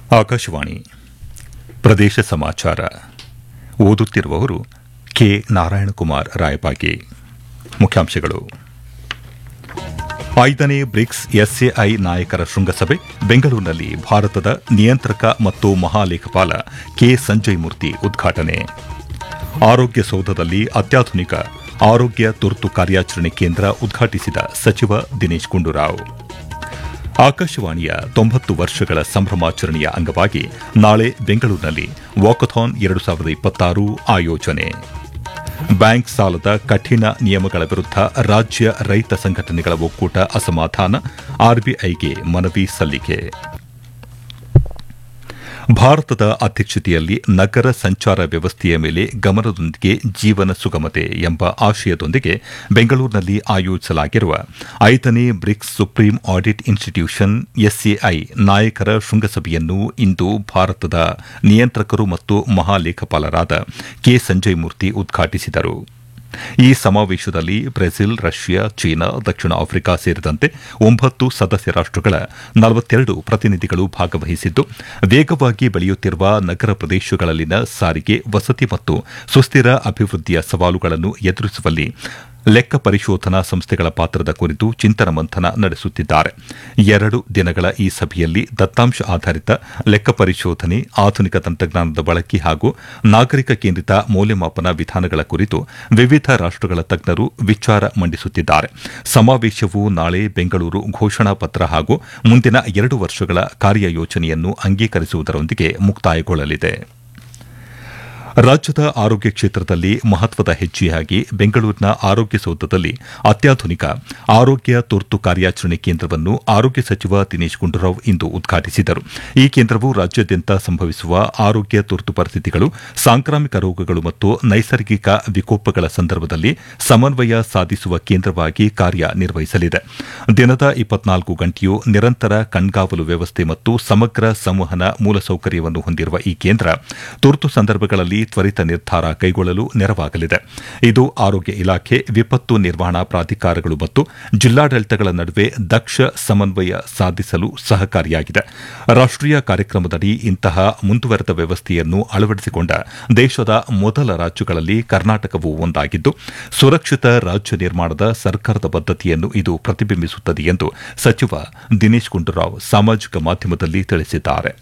ಆಕಾಶವಾಣಿ ಪ್ರದೇಶ ಸಮಾಚಾರ ಓದುತ್ತಿರುವವರು ಕೆ ನಾರಾಯಣಕುಮಾರ್ ರಾಯಬಾಗಿ ಮುಖ್ಯಾಂಶಗಳು ಐದನೇ ಬ್ರಿಕ್ಸ್ ಎಸ್ಎಐ ನಾಯಕರ ಶೃಂಗಸಭೆ ಬೆಂಗಳೂರಿನಲ್ಲಿ ಭಾರತದ ನಿಯಂತ್ರಕ ಮತ್ತು ಮಹಾಲೇಖಪಾಲ ಕೆ ಸಂಜಯ್ ಮೂರ್ತಿ ಉದ್ಘಾಟನೆ ಆರೋಗ್ಯ ಸೌಧದಲ್ಲಿ ಅತ್ಯಾಧುನಿಕ ಆರೋಗ್ಯ ತುರ್ತು ಕಾರ್ಯಾಚರಣೆ ಕೇಂದ್ರ ಉದ್ಘಾಟಿಸಿದ ಸಚಿವ ದಿನೇಶ್ ಗುಂಡೂರಾವ್ ಆಕಾಶವಾಣಿಯ ತೊಂಬತ್ತು ವರ್ಷಗಳ ಸಂಭ್ರಮಾಚರಣೆಯ ಅಂಗವಾಗಿ ನಾಳೆ ಬೆಂಗಳೂರಿನಲ್ಲಿ ವಾಕಥಾನ್ ಎರಡು ಸಾವಿರದ ಇಪ್ಪತ್ತಾರು ಆಯೋಜನೆ ಬ್ಯಾಂಕ್ ಸಾಲದ ಕಠಿಣ ನಿಯಮಗಳ ವಿರುದ್ಧ ರಾಜ್ಯ ರೈತ ಸಂಘಟನೆಗಳ ಒಕ್ಕೂಟ ಅಸಮಾಧಾನ ಆರ್ಬಿಐಗೆ ಮನವಿ ಸಲ್ಲಿಕೆ ಭಾರತದ ಅಧ್ಯಕ್ಷತೆಯಲ್ಲಿ ನಗರ ಸಂಚಾರ ವ್ಯವಸ್ಥೆಯ ಮೇಲೆ ಗಮನದೊಂದಿಗೆ ಜೀವನ ಸುಗಮತೆ ಎಂಬ ಆಶಯದೊಂದಿಗೆ ಬೆಂಗಳೂರಿನಲ್ಲಿ ಆಯೋಜಿಸಲಾಗಿರುವ ಐದನೇ BRICS supreme audit institution SAI ನಾಯಕರ ಶೃಂಗಸಭೆಯನ್ನು ಇಂದು ಭಾರತದ ನಿಯಂತ್ರಕರು ಮತ್ತು ಮಹಾಲೇಖಪಾಲರಾದ ಕೆ ಸಂಜಯ್ ಮೂರ್ತಿ ಉದ್ಘಾಟಿಸಿದರು ಈ ಸಮಾವೇಶದಲ್ಲಿ ಬ್ರೆಜಿಲ್ ರಷ್ಯಾ ಚೀನಾ ದಕ್ಷಿಣ ಆಫ್ರಿಕಾ ಸೇರಿದಂತೆ ಒಂಬತ್ತು ಸದಸ್ಯ ರಾಷ್ಟಗಳ ನಲವತ್ತೆರಡು ಪ್ರತಿನಿಧಿಗಳು ಭಾಗವಹಿಸಿದ್ದು ವೇಗವಾಗಿ ಬೆಳೆಯುತ್ತಿರುವ ನಗರ ಪ್ರದೇಶಗಳಲ್ಲಿನ ಸಾರಿಗೆ ವಸತಿ ಮತ್ತು ಸುಸ್ಥಿರ ಅಭಿವೃದ್ಧಿಯ ಸವಾಲುಗಳನ್ನು ಎದುರಿಸುವಲ್ಲಿ ಲೆಕ್ಕ ಪರಿಶೋಧನಾ ಸಂಸ್ಥೆಗಳ ಪಾತ್ರದ ಕುರಿತು ಚಿಂತನ ಮಂಥನ ನಡೆಸುತ್ತಿದ್ದಾರೆ ಎರಡು ದಿನಗಳ ಈ ಸಭೆಯಲ್ಲಿ ದತ್ತಾಂಶ ಆಧಾರಿತ ಲೆಕ್ಕ ಪರಿಶೋಧನೆ ಆಧುನಿಕ ತಂತ್ರಜ್ಞಾನದ ಬಳಕೆ ಹಾಗೂ ನಾಗರಿಕ ಕೇಂದ್ರಿತ ಮೌಲ್ಯಮಾಪನ ವಿಧಾನಗಳ ಕುರಿತು ವಿವಿಧ ರಾಷ್ಟಗಳ ತಜ್ಞರು ವಿಚಾರ ಮಂಡಿಸುತ್ತಿದ್ದಾರೆ ಸಮಾವೇಶವು ನಾಳೆ ಬೆಂಗಳೂರು ಘೋಷಣಾ ಪತ್ರ ಹಾಗೂ ಮುಂದಿನ ಎರಡು ವರ್ಷಗಳ ಕಾರ್ಯಯೋಜನೆಯನ್ನು ಅಂಗೀಕರಿಸುವುದರೊಂದಿಗೆ ಮುಕ್ತಾಯಗೊಳ್ಳಲಿದೆ ರಾಜ್ಯದ ಆರೋಗ್ಯ ಕ್ಷೇತ್ರದಲ್ಲಿ ಮಹತ್ವದ ಹೆಜ್ಜೆಯಾಗಿ ಬೆಂಗಳೂರಿನ ಆರೋಗ್ಯ ಸೌಧದಲ್ಲಿ ಅತ್ಯಾಧುನಿಕ ಆರೋಗ್ಯ ತುರ್ತು ಕಾರ್ಯಾಚರಣೆ ಕೇಂದ್ರವನ್ನು ಆರೋಗ್ಯ ಸಚಿವ ದಿನೇಶ್ ಗುಂಡೂರಾವ್ ಇಂದು ಉದ್ಘಾಟಿಸಿದರು ಈ ಕೇಂದ್ರವು ರಾಜ್ಯಾದ್ಯಂತ ಸಂಭವಿಸುವ ಆರೋಗ್ಯ ತುರ್ತು ಪರಿಸ್ಥಿತಿಗಳು ಸಾಂಕ್ರಾಮಿಕ ರೋಗಗಳು ಮತ್ತು ನೈಸರ್ಗಿಕ ವಿಕೋಪಗಳ ಸಂದರ್ಭದಲ್ಲಿ ಸಮನ್ವಯ ಸಾಧಿಸುವ ಕೇಂದ್ರವಾಗಿ ಕಾರ್ಯನಿರ್ವಹಿಸಲಿದೆ ದಿನದ ಇಪ್ಪತ್ನಾಲ್ಕು ಗಂಟೆಯೂ ನಿರಂತರ ಕಣ್ಗಾವಲು ವ್ಯವಸ್ಥೆ ಮತ್ತು ಸಮಗ್ರ ಸಂವಹನ ಮೂಲಸೌಕರ್ಯವನ್ನು ಹೊಂದಿರುವ ಈ ಕೇಂದ್ರ ತುರ್ತು ಸಂದರ್ಭಗಳಲ್ಲಿ ತ್ವರಿತ ನಿರ್ಧಾರ ಕೈಗೊಳ್ಳಲು ನೆರವಾಗಲಿದೆ ಇದು ಆರೋಗ್ಯ ಇಲಾಖೆ ವಿಪತ್ತು ನಿರ್ವಹಣಾ ಪ್ರಾಧಿಕಾರಗಳು ಮತ್ತು ಜಿಲ್ಲಾಡಳಿತಗಳ ನಡುವೆ ದಕ್ಷ ಸಮನ್ವಯ ಸಾಧಿಸಲು ಸಹಕಾರಿಯಾಗಿದೆ ರಾಷ್ಟೀಯ ಕಾರ್ಯಕ್ರಮದಡಿ ಇಂತಹ ಮುಂದುವರೆದ ವ್ಯವಸ್ಥೆಯನ್ನು ಅಳವಡಿಸಿಕೊಂಡ ದೇಶದ ಮೊದಲ ರಾಜ್ಯಗಳಲ್ಲಿ ಕರ್ನಾಟಕವೂ ಒಂದಾಗಿದ್ದು ಸುರಕ್ಷಿತ ರಾಜ್ಯ ನಿರ್ಮಾಣದ ಸರ್ಕಾರದ ಬದ್ದತೆಯನ್ನು ಇದು ಪ್ರತಿಬಿಂಬಿಸುತ್ತದೆ ಎಂದು ಸಚಿವ ದಿನೇಶ್ ಗುಂಡೂರಾವ್ ಸಾಮಾಜಿಕ ಮಾಧ್ಯಮದಲ್ಲಿ ತಿಳಿಸಿದ್ದಾರೆ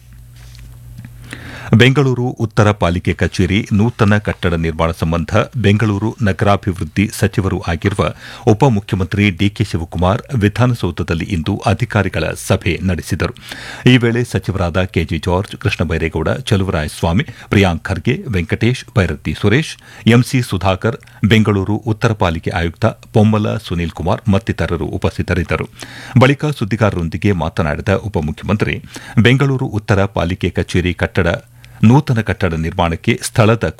ಬೆಂಗಳೂರು ಉತ್ತರ ಪಾಲಿಕೆ ಕಚೇರಿ ನೂತನ ಕಟ್ಟಡ ನಿರ್ಮಾಣ ಸಂಬಂಧ ಬೆಂಗಳೂರು ನಗರಾಭಿವೃದ್ಧಿ ಸಚಿವರೂ ಆಗಿರುವ ಉಪಮುಖ್ಯಮಂತ್ರಿ ಡಿಕೆ ಶಿವಕುಮಾರ್ ವಿಧಾನಸೌಧದಲ್ಲಿ ಇಂದು ಅಧಿಕಾರಿಗಳ ಸಭೆ ನಡೆಸಿದರು ಈ ವೇಳೆ ಸಚಿವರಾದ ಕೆಜೆ ಜಾರ್ಜ್ ಕೃಷ್ಣ ಬೈರೇಗೌಡ ಚಲುವರಾಯಸ್ವಾಮಿ ಪ್ರಿಯಾಂಕ್ ಖರ್ಗೆ ವೆಂಕಟೇಶ್ ಭೈರತಿ ಸುರೇಶ್ ಎಂಸಿ ಸುಧಾಕರ್ ಬೆಂಗಳೂರು ಉತ್ತರ ಪಾಲಿಕೆ ಆಯುಕ್ತ ಪೊಮ್ಮಲ ಸುನೀಲ್ ಕುಮಾರ್ ಮತ್ತಿತರರು ಉಪಸ್ಥಿತರಿದ್ದರು ಬಳಿಕ ಸುದ್ದಿಗಾರರೊಂದಿಗೆ ಮಾತನಾಡಿದ ಉಪಮುಖ್ಯಮಂತ್ರಿ ಬೆಂಗಳೂರು ಉತ್ತರ ಪಾಲಿಕೆ ಕಚೇರಿ ಕಟ್ಟಡ ನೂತನ ಕಟ್ಟಡ ನಿರ್ಮಾಣಕ್ಕೆ ಸ್ಥಳದ